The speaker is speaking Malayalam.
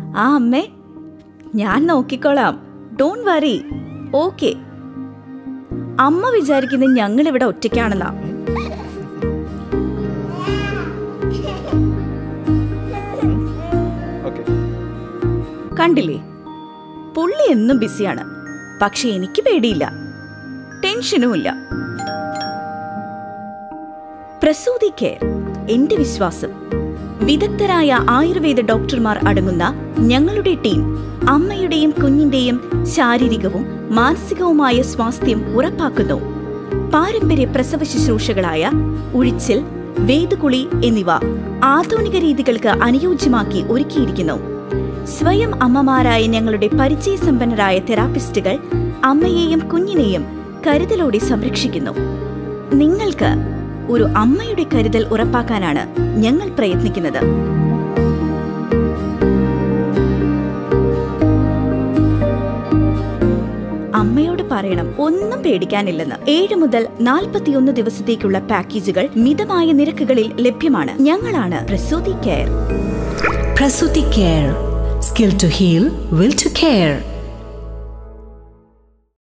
ആ അമ്മേ ഞാൻ നോക്കിക്കോളാം ഡോണ്ട് വറി ഓക്കെ അമ്മ വിചാരിക്കുന്നത് ഞങ്ങൾ ഇവിടെ ഒറ്റയ്ക്കാണെന്നാ ഓക്കെ കണ്ടില്ലേ പുള്ളി എന്നും ബിസിയാണ് പക്ഷെ എനിക്ക് പേടിയില്ല ടെൻഷനുമില്ല പ്രസൂതി കെയർ എന്റെ വിശ്വാസം വിദഗ്ധരായ ആയുർവേദ ഡോക്ടർമാർ അടങ്ങുന്ന ഞങ്ങളുടെ ടീം അമ്മയുടെയും കുഞ്ഞിന്റെയും ശാരീരികവും മാനസികവുമായ സ്വാസ്ഥ്യം ഉറപ്പാക്കുന്നു പാരമ്പര്യ പ്രസവ ശുശ്രൂഷകളായ ഉഴിച്ചിൽ വേദകുളി എന്നിവ ആധുനിക രീതികൾക്ക് അനുയോജ്യമാക്കി ഒരുക്കിയിരിക്കുന്നു സ്വയം അമ്മമാരായ ഞങ്ങളുടെ പരിചയസമ്പന്നരായ തെറാപ്പിസ്റ്റുകൾ അമ്മയെയും കുഞ്ഞിനെയും കരുതലോടെ സംരക്ഷിക്കുന്നു നിങ്ങൾക്ക് ഒരു അമ്മയുടെ കരുതൽ ഉറപ്പാക്കാനാണ് ഞങ്ങൾ പ്രയത്നിക്കുന്നത് അമ്മയോട് പറയണം ഒന്നും പേടിക്കാനില്ലെന്ന് ഏഴ് മുതൽ നാൽപ്പത്തിയൊന്ന് ദിവസത്തേക്കുള്ള പാക്കേജുകൾ മിതമായ നിരക്കുകളിൽ ലഭ്യമാണ് ഞങ്ങളാണ് Prasuti care Prasuti Care. Skill to heal, will to care.